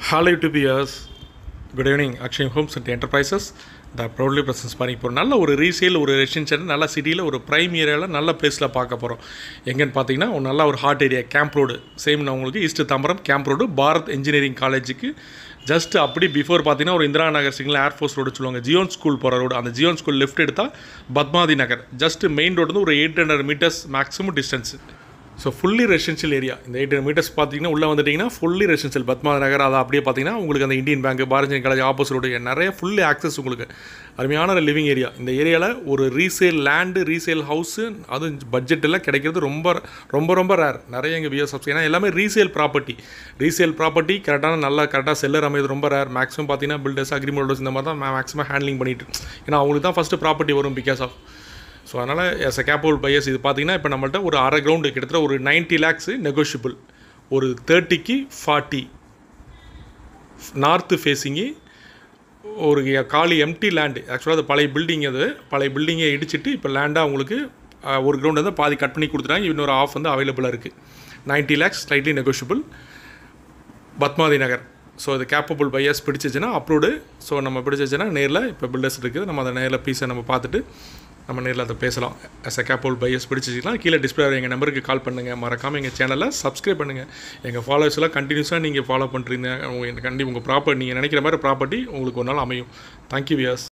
Hello YouTubers. Good evening Akshay homes and enterprises the proudly presents பண்ணி போகிறோம் நல்ல ஒரு ரீசேல் ஒரு ரெசிடென்ஷியல் நல்ல சிட்டியில் ஒரு ப்ரைம் ஏரியாவில் நல்ல பிளேஸில் பார்க்க போகிறோம் எங்கன்னு பார்த்தீங்கன்னா ஒரு நல்ல ஒரு hot area camp road same நான் உங்களுக்கு east Tambaram camp road Bharath engineering காலேஜுக்கு ஜஸ்ட் அப்படி பிஃபோர் பார்த்தீங்கன்னா ஒரு Indira Nagar single air force road சொல்லுவாங்க ஜியோன் ஸ்கூல் போகிற ரோடு அந்த ஜியோன் ஸ்கூல் லெஃப்ட் எடுத்தால் Padmathi Nagar just main road வந்து ஒரு eight hundred meters maximum distance so fully residential area இந்த எயிட் மீட்டர்ஸ் பார்த்தீங்கன்னா உள்ளே வந்துட்டிங்கன்னா ஃபுல்லி ரெசிடென்ஷியல் பத்மா நகர் அதை அப்படியே பார்த்தீங்கன்னா உங்களுக்கு அந்த Indian bank Bharathiya college opposite road நிறைய ஃபுல்லி ஆக்சஸ் உங்களுக்கு அருமையான லிவிங் ஏரியா இந்த ஏரியாவில் ஒரு ரீசேல் லேண்டு ரீசேல் ஹவுஸு அதுவும் பட்ஜெட்டில் கிடைக்கிறது ரொம்ப ரொம்ப ரொம்ப ரேர் நிறைய எங்கள் வியர் சப்ஸ் ஏன்னா எல்லாமே ரீசேல் ப்ராப்பர்ட்டி ரீசேல் ப்ராப்பர்ட்டி கரெக்டான நல்லா கரெக்டாக செல்லர் அமைது ரொம்ப ரேர் மேக்ஸிமம் பார்த்தீங்கன்னா பில்டர்ஸ் அக்ரிமெண்ட் இந்த மாதிரி தான் மேக்ஸிமம் ஹேண்ட்லிங் பண்ணிட்டு ஏன்னா அவங்களுக்கு தான் ஃபஸ்ட்டு ப்ராப்பர்ட்டி வரும் பிகாஸ் ஆஃப் ஸோ அதனால் எஸ் அ கேப்பபிள் பையர்ஸ் இது பார்த்தீங்கன்னா இப்போ நம்மள்ட்ட ஒரு அரை கிரவுண்டு கிட்டத்தட்ட ஒரு நைன்ட்டி லேக்ஸு நெகோஷியபிள் ஒரு தேர்ட்டிக்கு ஃபார்ட்டி நார்த்து ஃபேஸிங்கு ஒரு காலி எம்டி லேண்டு ஆக்சுவலாக அது பழைய பில்டிங் அது பழைய பில்டிங்கை இடிச்சிட்டு இப்போ லேண்டாக உங்களுக்கு அஹ், ஒரு கிரவுண்ட் வந்து பாதி கட் பண்ணி கொடுத்துட்டாங்க இன்னொரு ஆஃப் வந்து அவைலபிளாக இருக்குது ninety lakhs slightly negotiable Padmathi Nagar so இது கேப்பபிள் பையர்ஸ் பிடிச்சிச்சுன்னா அப்ரூவ்டு ஸோ நம்ம பிடிச்சிச்சுன்னா நேரில் இப்போ பில்டர்ஸ் இருக்குது நம்ம அதை நேரில் பீஸை நம்ம பார்த்துட்டு நம்ம நேரில் அதை பேசலாம் அஸ் அ கேப்பபிள் பையர்ஸ் பிடிச்சிக்கலாம் கீழே டிஸ்பிளே எங்கள் நம்பருக்கு கால் பண்ணுங்கள் மறக்காமல் எங்கள் சேனலை சப்ஸ்கிரைப் பண்ணுங்கள் எங்கள் ஃபாலோவர்ஸ் எல்லாம் கண்டினியூஸாக நீங்கள் ஃபாலோ பண்ணுறீங்க உங்கள் கண்டி உங்கள் ப்ராப்பர்ட்டி நீங்கள் நினைக்கிற மாதிரி ப்ராப்பர்ட்டி உங்களுக்கு ஒரு நாள் அமையும் தேங்க்யூ வியர்ஸ்